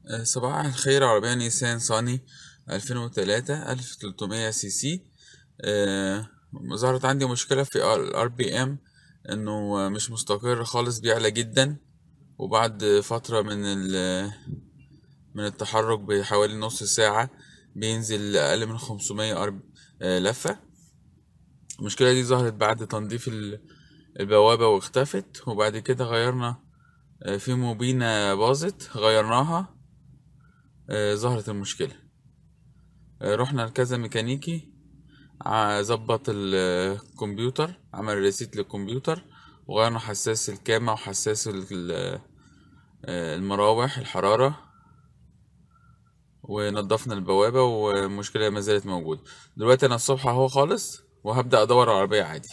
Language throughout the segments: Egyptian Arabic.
آه، صباح الخير عربية نيسان صاني ألفين وتلاتة ألف تلتمية سي سي آه، ظهرت عندي مشكلة في الار بي ام انه مش مستقر خالص بيعلى جدا وبعد فترة من ال من التحرك بحوالي نص ساعة بينزل أقل من خمسمية أرب... آه، لفة المشكلة دي ظهرت بعد تنظيف ال- البوابة واختفت وبعد كده غيرنا آه، في موبينة باظت غيرناها آه، ظهرت المشكلة آه، رحنا لكذا ميكانيكي ع- ظبط الكمبيوتر عمل ريسيت للكمبيوتر وغيرنا حساس الكامة وحساس ال- آه، المراوح الحرارة ونضفنا البوابة والمشكلة ما زالت موجودة دلوقتي أنا الصبح أهو خالص وهبدأ أدور على العربية عادي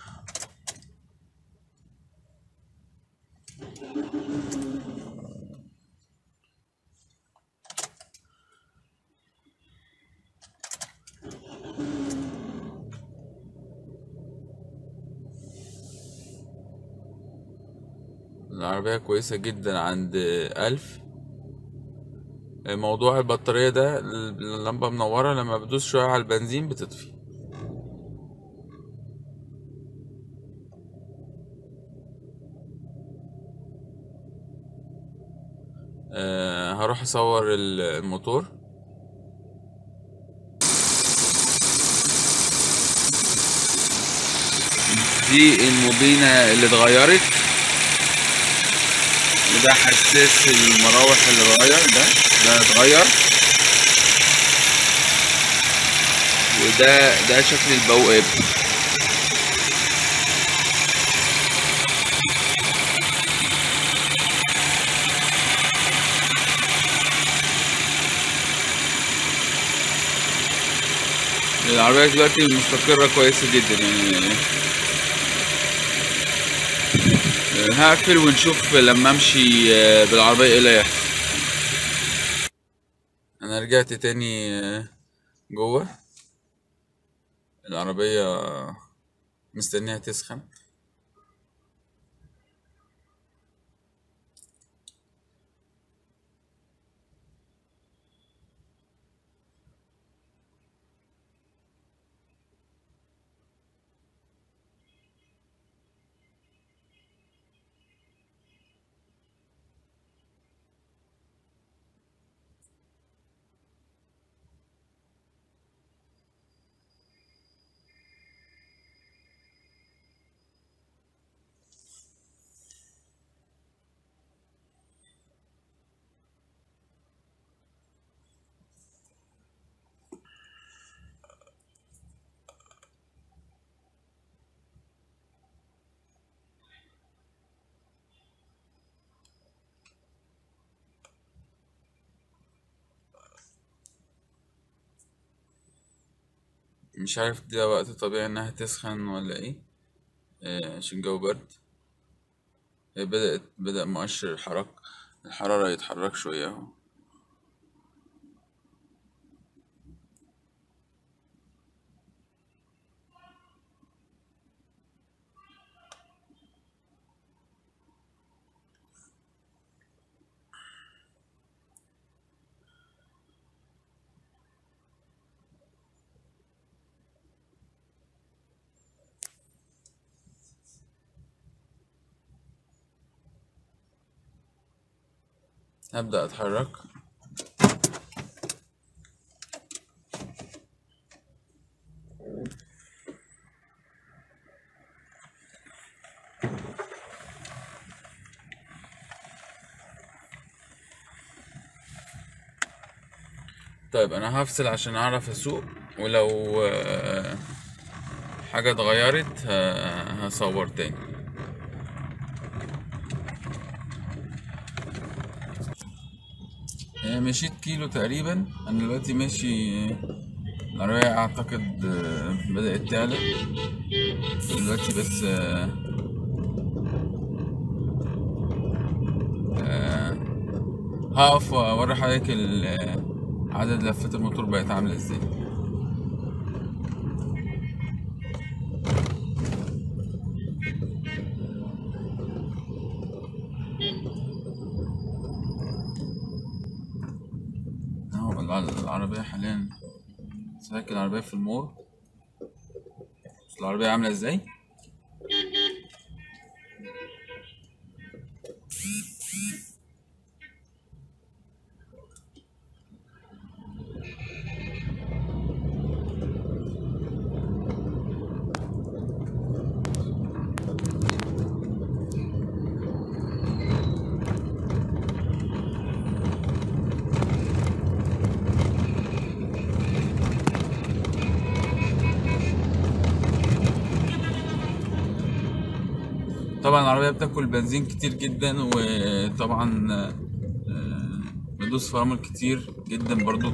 العربية كويسة جدا عند ألف موضوع البطارية ده اللمبة منورة لما بدوس شوية على البنزين بتطفي أه هروح أصور ال- الموتور دي الموبينة اللي اتغيرت وده حساس المراوح اللي اتغير ده ده اتغير وده ده شكل البوابة العربية دلوقتي مستقرة كويسة جدا يعني هقفل ونشوف لما امشي آه، بالعربية ايه اللي هيحصل انا رجعت تاني آه، جوه العربية مستنيها تسخن مش عارف ده وقت طبيعي انها تسخن ولا ايه آه، عشان الجو برد هي بدأت بدأ مؤشر الحرك الحرارة يتحرك شوية اهو هبدأ اتحرك طيب انا هفصل عشان اعرف اسوق ولو آه، حاجة اتغيرت ه- هصور تاني آه، مشيت كيلو تقريبا انا دلوقتي ماشي العربية اعتقد آه، بدأت تعلى دلوقتي بس آه، آه، هقف واوري حضرتك ال- عدد لفات الموتور بقت عاملة ازاي والع- العربية حاليا سايق العربية في المور بص العربية عاملة ازاي طبعا العربية بتاكل بنزين كتير جدا وطبعا آه، بدوس فرامل كتير جدا برضو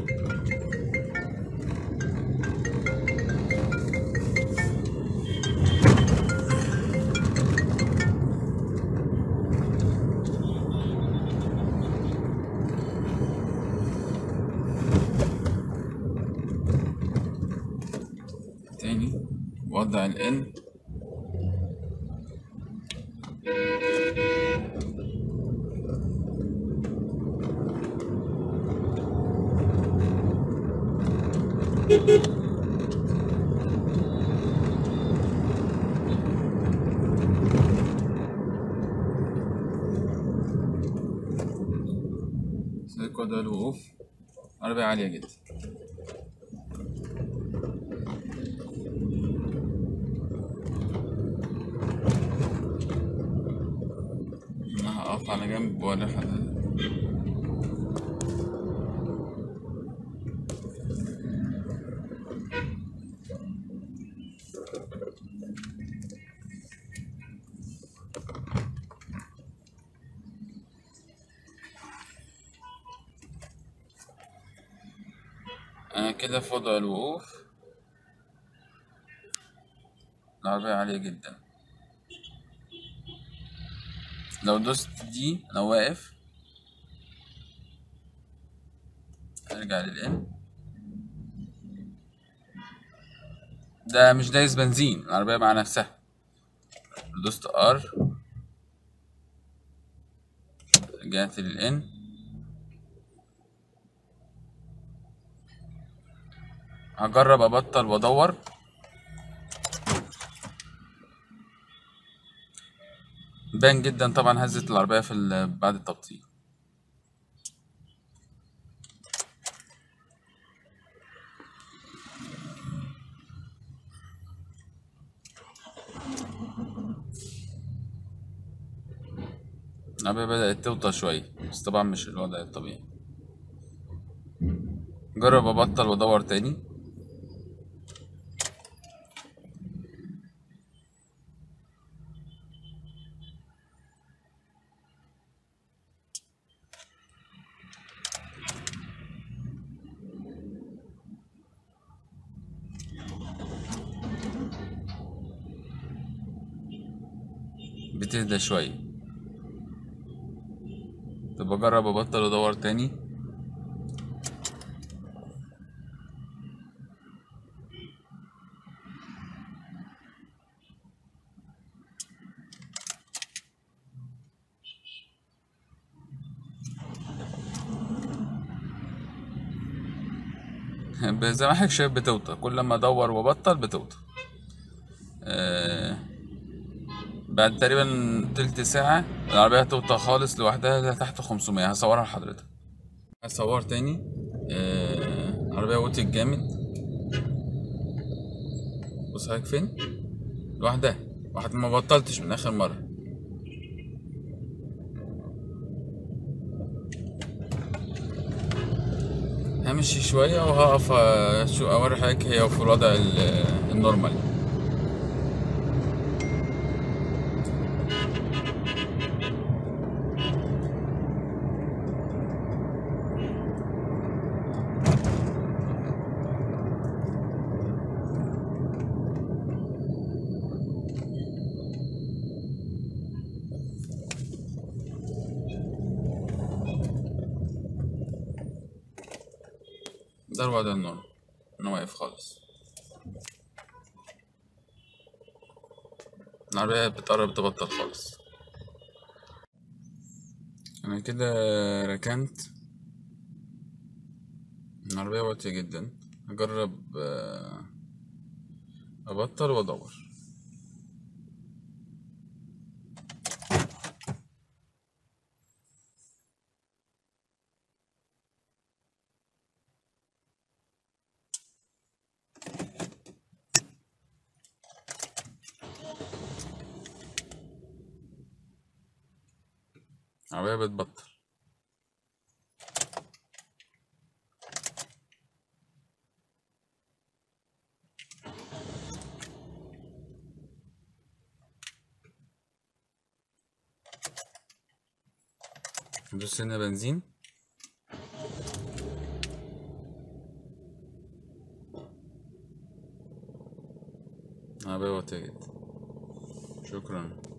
تاني وضع الان سلك وضع الوقوف عربية عالية جدا انا هقف على جنب ولا حاجة انا كده في وضع الوقوف العربية عالية جدا لو دوست دي انا واقف ارجع للان ده مش دايس بنزين العربية مع نفسها دوست ار رجعت للان هجرب ابطل وادور بان جدا طبعا هزت العربية في ال- بعد التبطيء العربية بدأت توطى شوية بس طبعا مش الوضع الطبيعي جرب ابطل وادور تاني بتهدى شوية طب اجرب ابطل وادور تاني زي ما حضرتك شايف بتوطى كل ما ادور وابطل بتوطى آه بعد تقريبا تلت ساعة العربية هتوطى خالص لوحدها تحت 500 هصورها لحضرتك هصور تاني آه العربية وطت جامد بص حضرتك فين لوحدها واحد ما بطلتش من آخر مرة همشي شوية وهقف أشو- أوري حضرتك هي في الوضع ال- النورمال ده الوضع النورمال أنا واقف خالص العربية بتقرب تبطل خالص أنا كده ركنت العربية واطية جدا هجرب آه، أبطل وأدور العربية بتبطل ندوس هنا بنزين عربية واطية جدا شكرا